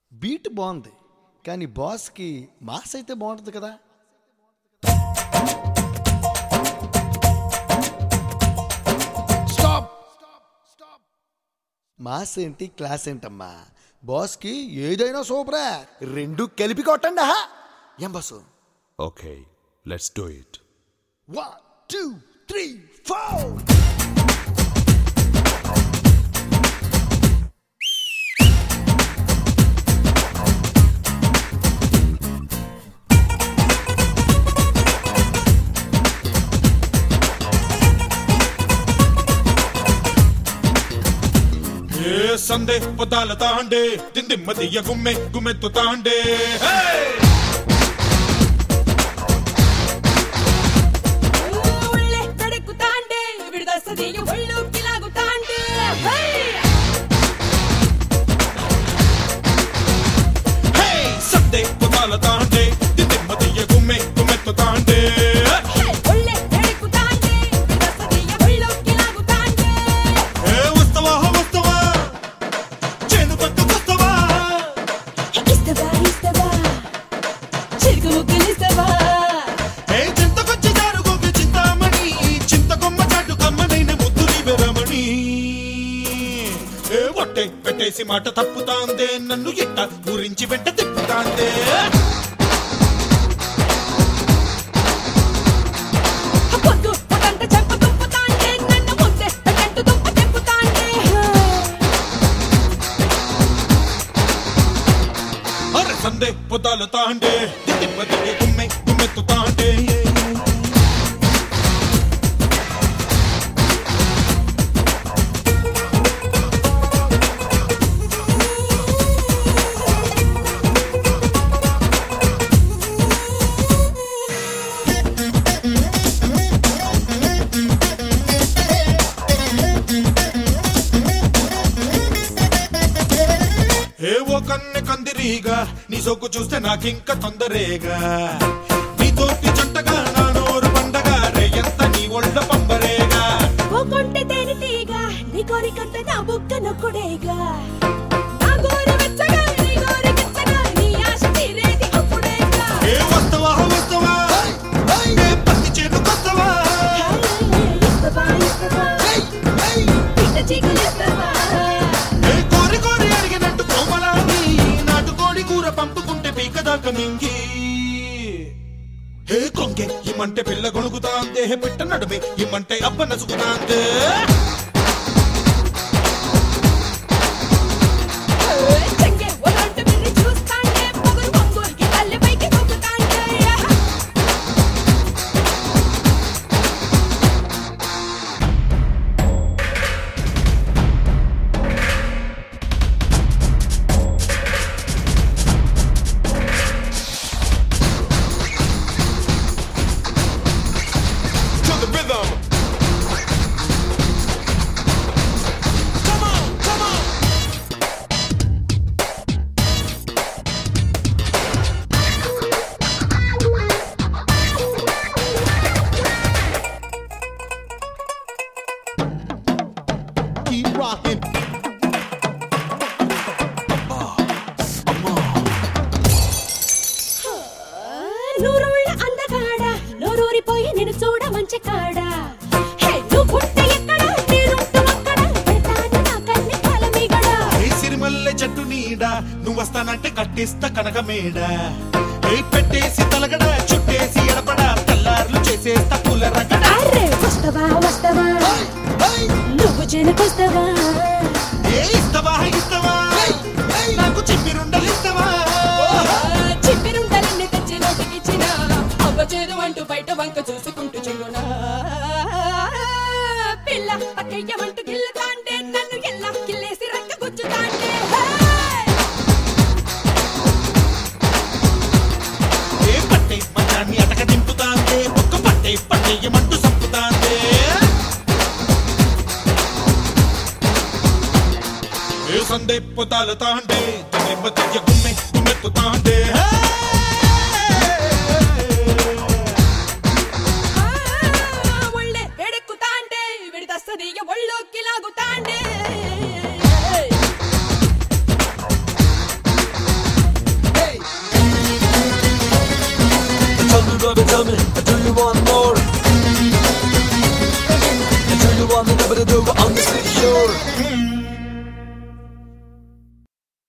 Beat బాగుంది కానీ బాస్కి మాస్ అయితే బాగుంటుంది కదా స్టాప్ మాస్ ఏంటి క్లాస్ ఏంటమ్మా బాస్కి ఏదైనా సూపరా రెండు కలిపి కొట్టండి ఆహా ఏం బస్సు Okay, let's do it. One two three four ఏ సందే పదాల తాండే దిమ్మ గుమ్మె గుమ్మెత్తు తాండే ಒಳ್ಳೆ ತಡೆಕು ತಾಂಡೆ ಬಿಡದ ಸದಿಯ ಒಳ್ಳು ಕಿಲಾಗು ತಾಂಡೆ సందే పదాల తాండే దిమ్మ గుమ్మె గుమ్మెత్తు తాండే ಒಳ್ಳೆ ತಡೆಕು ತಾಂಡೆ ಬಿಡದ ಸದಿಯ ಒಳ್ಳು ಕಿಲಾಗು ತಾಂಡೆ ఏ వస్తవా వస్తవా చేను పట్టు వస్తవా ఇస్తవా ఇస్తవా చిరుకు ముక్కలిస్తవా ఏ చింతకొచ్చి జారుగోకి చింతామణి చింతకొమ్మ చాటు కమ్మనైన ముద్దుని వెరమణి ఏ ఒట్టే పెట్టేసి మాట తప్పుతాందే నన్ను ఎట్ట గురించి వెంట తిప్పుతాందే పొద్దు పొగంట చెంప తుప్పు తాండే నన్ను ముద్దే పెట్టంటు తుప్ప తెంపు తాండే అరే సందే పొదాలు తాండే దిమ్మ దిగే గుమ్మె గుమ్మెత్తు తాండే ఏవో కన్నె కందిరీగా నీ సొక్కు చూస్తే నాకింక తొందరేగా నీతోటి జంటగా నా నోరు పండగ రే ఎంత నీ ఒళ్ళ పంబరేగా ఓ కొంటె తేనె తీగ నీ కోరికంత నా బుక్క నొక్కుడేగా నా గోరి వెచ్చగా నీ గోరి వెచ్చగా నీ ఆశ తీరేది అప్పుడేగా ఏ వస్తవా వస్తవా ఏ పత్తి చేనుకొస్తవా ఇస్తవా ఇస్తవా పిట్ట చీకులిస్తవా ఏ కోరి కోరి అడిగినట్టు కోమలాగి నాటుకోడి కూర పంపుకుంటే పీక దాకా మింగి హే కొంగే ఇమ్మంటే పిల్ల గొణుకుతాందే హే పిట్ట నడుమే ఇమ్మంటే అబ్బ నసుకుతాందే చెంగే ఒలంటి మిర్రి చూస్తాండే పొగరు పొంగుకి తల్లి పైకి దూకుతాండే to the rhythm. Come on, come on. Keep rocking. నూరుళ్ళ అందగాడ నోరూరిపోయి నేను చూడ మంచి కాడ హే నువ్వు పుట్ట ఎక్కడ నేనుంటూ అక్కడ పెడతాను నా కన్ని కాలమీగడ ఏ సిరిమల్లె చెట్టు నీడ నువ్వు వస్తానంటే కట్టిస్తా కనక మేడ ఏ పెట్టేసి తలగడ చుట్టేసి ఎడపడ తెల్లార్లు చేసేస్తా పూల రగడ అరే వస్తవా వస్తవా నువ్వు జనకొస్తవా ఏ ఇస్తవా ఇస్తవా నాకు చిమ్మిరుండలు ఇస్తవా చిప్పిరుంటలన్నీ తెచ్చి నోటికిచ్చిన అవ్వ చేదు అంటూ బయట వంక చూసుకుంటూ చెల్లునా పిల్ల పక్కయ్యమంటూ గిల్లుతాంటే నన్ను ఎల్లా కిల్లేసి రక్క గుచ్చుతాంటే ఏ పట్టే మంచాన్ని అటక దింపుతాందే ఒక్క పట్టే పట్టేయమంటూ సంపుతాందే ఏ సందే పొతాలు తాండే తగ్గ తగ్గ గుమ్మె గుమ్మెత్తు తాండే ಒಳ್ಳೆ ಎಡಕ್ಕುತಾಂಡೆ ವಿಡಿದ ಸದಿಯ ಒಳ್ಳೊಕ್ಕಿಲಾಗುತ್ತಾಂಡೆ నోరు